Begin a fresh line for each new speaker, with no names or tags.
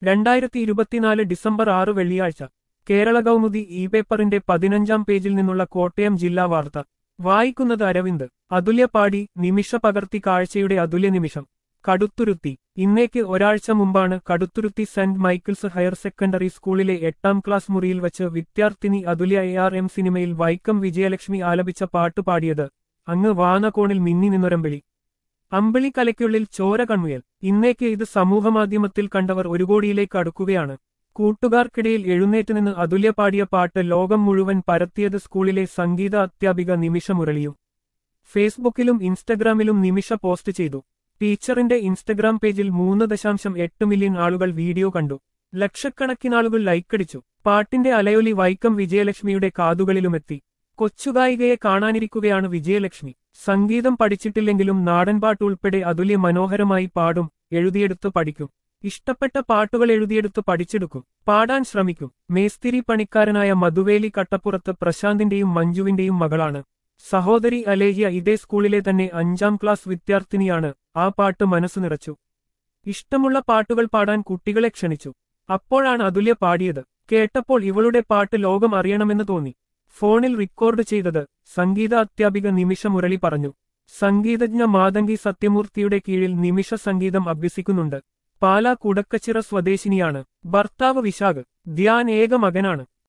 രണ്ടായിരത്തി ഇരുപത്തിനാല് ഡിസംബർ ആറ് വെള്ളിയാഴ്ച കേരള കൗമുദി ഇ പേപ്പറിന്റെ പതിനഞ്ചാം പേജിൽ നിന്നുള്ള കോട്ടയം ജില്ലാ വാർത്ത വായിക്കുന്നത് അരവിന്ദ് അതുല്യ പാടി നിമിഷ പകർത്തി കാഴ്ചയുടെ അതുല്യ നിമിഷം കടുത്തുരുത്തി ഇന്നേക്ക് ഒരാഴ്ച മുമ്പാണ് Kaduthuruthy Saint Michael's higher secondary സ്കൂളിലെ എട്ടാം ക്ലാസ് മുറിയിൽ വച്ച് വിദ്യാർത്ഥിനി അതുല്യ എ ആർ എം സിനിമയിൽ വൈക്കം വിജയലക്ഷ്മി ആലപിച്ച പാട്ട് പാടിയത് അങ്ങ് വാനകോണിൽ മിന്നി നിന്നൊരമ്പിളി അമ്പിളി കലയ്ക്കുള്ളിൽ ചോര കൺമുയൽ ഇന്നേക്ക് ഇത് സമൂഹമാധ്യമത്തിൽ കണ്ടവർ ഒരു കോടിയിലേക്ക് അടുക്കുകയാണ് കൂട്ടുകാർക്കിടയിൽ എഴുന്നേറ്റ് നിന്ന് അതുല്യ പാടിയ പാട്ട് ലോകം മുഴുവൻ പരത്തിയത് സ്കൂളിലെ സംഗീത അധ്യാപിക നിമിഷ മുരളിയും ഫേസ്ബുക്കിലും ഇൻസ്റ്റഗ്രാമിലും നിമിഷ പോസ്റ്റ് ചെയ്തു ടീച്ചറിന്റെ ഇൻസ്റ്റഗ്രാം പേജിൽ മൂന്ന് ദശാംശം എട്ട് മില്യൺ ആളുകൾ വീഡിയോ കണ്ടു ലക്ഷക്കണക്കിനാളുകൾ ലൈക്കടിച്ചു പാട്ടിന്റെ അലയൊലി വൈക്കം വിജയലക്ഷ്മിയുടെ കാതുകളിലുമെത്തി കൊച്ചുഗായികയെ കാണാനിരിക്കുകയാണ് വിജയലക്ഷ്മി സംഗീതം പഠിച്ചിട്ടില്ലെങ്കിലും നാടൻപാട്ട് ഉൾപ്പെടെ അതുല്യ മനോഹരമായി പാടും എഴുതിയെടുത്ത് പഠിക്കും ഇഷ്ടപ്പെട്ട പാട്ടുകൾ എഴുതിയെടുത്ത് പഠിച്ചെടുക്കും പാടാൻ ശ്രമിക്കും മേസ്തിരി പണിക്കാരനായ മധുവേലി കട്ടപ്പുറത്ത് പ്രശാന്തിന്റെയും മഞ്ജുവിന്റെയും മകളാണ് സഹോദരി അലേഹ്യ ഇതേ സ്കൂളിലെ തന്നെ അഞ്ചാം ക്ലാസ് വിദ്യാർത്ഥിനിയാണ് ആ പാട്ട് മനസ്സു നിറച്ചു ഇഷ്ടമുള്ള പാട്ടുകൾ പാടാൻ കുട്ടികളെ ക്ഷണിച്ചു അപ്പോഴാണ് അതുല്യ പാടിയത് കേട്ടപ്പോൾ ഇവളുടെ പാട്ട് ലോകം അറിയണമെന്ന് തോന്നി ഫോണിൽ റെക്കോർഡ് ചെയ്തത് സംഗീത അധ്യാപിക നിമിഷ മുരളി പറഞ്ഞു സംഗീതജ്ഞ മാതങ്കി സത്യമൂർത്തിയുടെ കീഴിൽ നിമിഷ സംഗീതം അഭ്യസിക്കുന്നുണ്ട് പാലാ കുടക്കച്ചിറ സ്വദേശിനിയാണ് ഭർത്താവ് വിശാഖ് ധ്യാൻ ഏക മകനാണ്